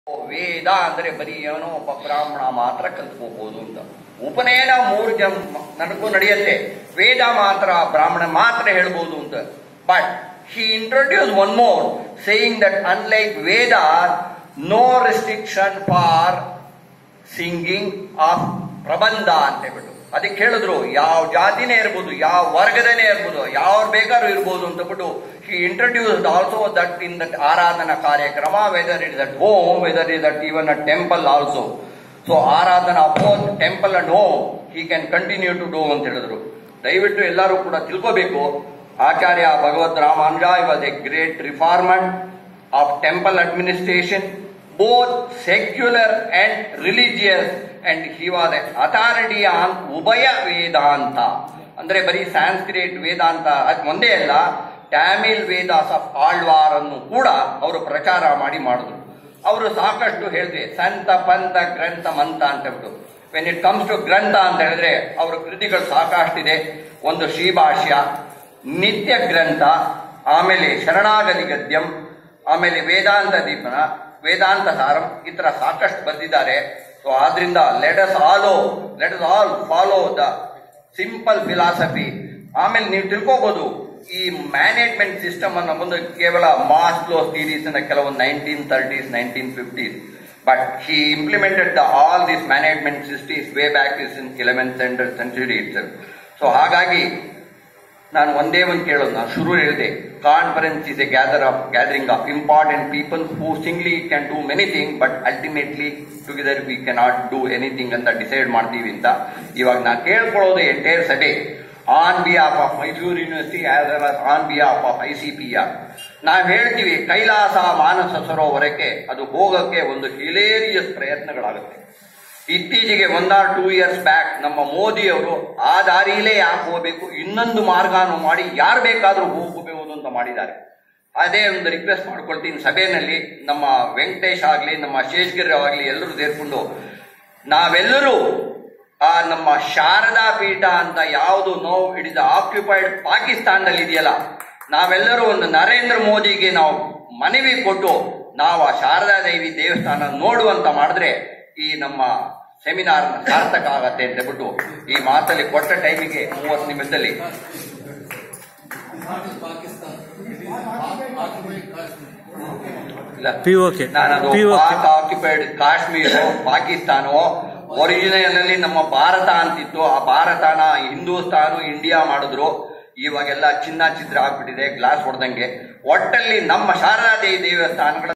ವೇದ ಅಂದ್ರೆ ಬರೀ ಏನೋ ಒಬ್ಬ ಬ್ರಾಹ್ಮಣ ಮಾತ್ರ ಕಲ್ತ್ಕೋಬಹುದು ಅಂತ ಉಪನಯನ ಮೂರು ಜನ ನನಗೂ ನಡೆಯುತ್ತೆ ವೇದ ಮಾತ್ರ ಬ್ರಾಹ್ಮಣ ಮಾತ್ರ ಹೇಳ್ಬೋದು ಅಂತ but he introduce one more saying that unlike Veda no restriction for singing of Prabandha ಅಂತ ಹೇಳ್ಬಿಟ್ಟು ಅದಕ್ಕೆ ಹೇಳಿದ್ರು ಯಾವ ಜಾತಿನೇ ಇರ್ಬೋದು ಯಾವ ವರ್ಗದನೇ ಇರ್ಬೋದು ಯಾವ ಬೇಕಾದ್ರೂ ಇರ್ಬೋದು ಅಂತ ಬಿಟ್ಟು he introduced also that in that ಆರಾಧನಾ ಕಾರ್ಯಕ್ರಮ whether it that home whether is that even a temple also so aradhana both temple and home he can continue to do ಅಂತ ಹೇಳಿದ್ರು ದಯವಿಟ್ಟು ಎಲ್ಲರೂ ಕೂಡ ತಿಳ್ಕೋಬೇಕು Acharya Bhagavad Ramanuja was a great reformer of temple administration both secular and religious and he was an authority on ಉಭಯ ವೇದಾಂತ ಅಂದ್ರೆ ಬರೀ Sanskrit ವೇದಾಂತ ಅದ್ ಒಂದೇ ಅಲ್ಲ ಟ್ಯಾಮಿಲ್ ವೇದಾಸ್ ಆಫ್ ಆಳ್ವಾರ್ ಅನ್ನು ಕೂಡ ಅವರು ಪ್ರಚಾರ ಮಾಡಿ ಮಾಡಿದ್ರು ಅವರು ಸಾಕಷ್ಟು ಹೇಳಿದೆ ಸಂತ ಪಂತ ಗ್ರಂಥ ಮಂತ ಅಂತ ಹೇಳ್ಬಿಟ್ಟು ವೆನ್ ಇಟ್ ಕಮ್ಸ್ ಟು ಗ್ರಂಥ ಅಂತ ಹೇಳಿದ್ರೆ ಅವರ ಕೃತಿಗಳು ಸಾಕಷ್ಟಿದೆ ಒಂದು ಶ್ರೀಭಾಷ್ಯ ನಿತ್ಯ ಗ್ರಂಥ ಆಮೇಲೆ ಶರಣಾಗತಿ ಗದ್ಯಂ ಆಮೇಲೆ ವೇದಾಂತ ದೀಪನ ವೇದಾಂತ ಸಾರಂ ಈ ತರ ಸಾಕಷ್ಟು ಬಂದಿದ್ದಾರೆ ಸೊ ಆದ್ರಿಂದ let us all let us all follow the simple philosophy ಆಮೇಲೆ ನೀವು ತಿಳ್ಕೋಬಹುದು ಈ ಮ್ಯಾನೇಜ್ಮೆಂಟ್ ಸಿಸ್ಟಮ್ ಅನ್ನ ಮುಂದೆ ಕೇವಲ ಮಾಸ್ಲೋ ಥೀರೀಸ್ ಅನ್ನ ಕೆಲವೊಂದು nineteen thirties nineteen fifties but he implemented the all this management systems way back is in eleventh century it's so ಹಾಗಾಗಿ ನಾನು ಒಂದೇ ಒಂದು ಕೇಳೋದು ನಾನು ಶುರು ಹೇಳಿದೆ conference is a gather of gathering of important people who singly can do many thing but ultimately together we cannot do anything ಅಂತ decide ಮಾಡ್ತೀವಿ ಅಂತ ಇವಾಗ ನಾನು ಕೇಳ್ಕೊಳ್ಳೋದು ಎಂಟೈರ್ ಸಭೆ on behalf of Mysuru university as well as on behalf of I C P R ನಾವು ಹೇಳ್ತೀವಿ ಕೈಲಾಸ ಮಾನಸ ಸರೋವರಕ್ಕೆ ಅದು ಹೋಗಕ್ಕೆ ಒಂದು ಹಿಲೇರಿಯಸ್ ಪ್ರಯತ್ನಗಳಾಗುತ್ತೆ ಇತ್ತೀಚೆಗೆ one or two years back ನಮ್ಮ ಮೋದಿ ಅವರು ಆ ದಾರಿಯಲ್ಲೇ ಯಾಕೆ ಹೋಗಬೇಕು ಇನ್ನೊಂದು ಮಾರ್ಗನು ಮಾಡಿ ಯಾರು ಬೇಕಾದ್ರೂ ಹೋಗಬಹುದು ಅಂತ ಮಾಡಿದ್ದಾರೆ ಅದೇ ಒಂದು ರಿಕ್ವೆಸ್ಟ್ ಮಾಡ್ಕೊಳ್ತೀನಿ ಸಭೆಯಲ್ಲಿ ನಮ್ಮ ವೆಂಕಟೇಶ್ ಆಗ್ಲಿ ನಮ್ಮ ಶೇಷಗಿರಿ ಆಗ್ಲಿ ಎಲ್ಲರೂ ಸೇರ್ಕೊಂಡು ನಾವೆಲ್ಲರೂ ಆ ನಮ್ಮ ಶಾರದಾ ಪೀಠ ಅಂತ ಯಾವುದು ನೋವು ಹಿಡಿದ ಆಕ್ಯುಪೈಡ್ ಪಾಕಿಸ್ತಾನದಲ್ಲಿ ಇದೆಯಲ್ಲ ನಾವೆಲ್ಲರೂ ಒಂದು ನರೇಂದ್ರ ಮೋದಿಗೆ ನಾವು ಮನವಿ ಕೊಟ್ಟು ನಾವು ಆ ಶಾರದಾ ದೇವಿ ದೇವಸ್ಥಾನ ನೋಡುವಂತ ಮಾಡಿದ್ರೆ ಈ ನಮ್ಮ ಸೆಮಿನಾರ್ ಸಾರ್ಥಕ ಆಗತ್ತೆ ಅಂತ ಹೇಳ್ಬಿಟ್ಟು ಈ ಮಾತಲ್ಲಿ ಕೊಟ್ಟ ಟೈಮಿಗೆ ಮೂವತ್ತು ನಿಮಿಷದಲ್ಲಿ ಇಲ್ಲ POK. ನಾನದು POK. ಪಾಕ್ ಆಕ್ಯುಪೈಡ್ ಕಾಶ್ಮೀರ ಪಾಕಿಸ್ತಾನವೋ ಒರಿಜಿನಲ್ ಅಲ್ಲಿ ನಮ್ಮ ಭಾರತ ಅಂತಿತ್ತು ಆ ಭಾರತನ ಹಿಂದೂಸ್ತಾನು ಇಂಡಿಯಾ ಮಾಡಿದ್ರು ಇವಾಗೆಲ್ಲ ಚಿನ್ನ ಚಿತ್ರ ಆಗ್ಬಿಟ್ಟಿದೆ ಗ್ಲಾಸ್ ಹೊಡೆದಂಗೆ ಒಟ್ಟಲ್ಲಿ ನಮ್ಮ ಶಾರದಾ ದೇವಿ ದೇವಸ್ಥಾನಗಳ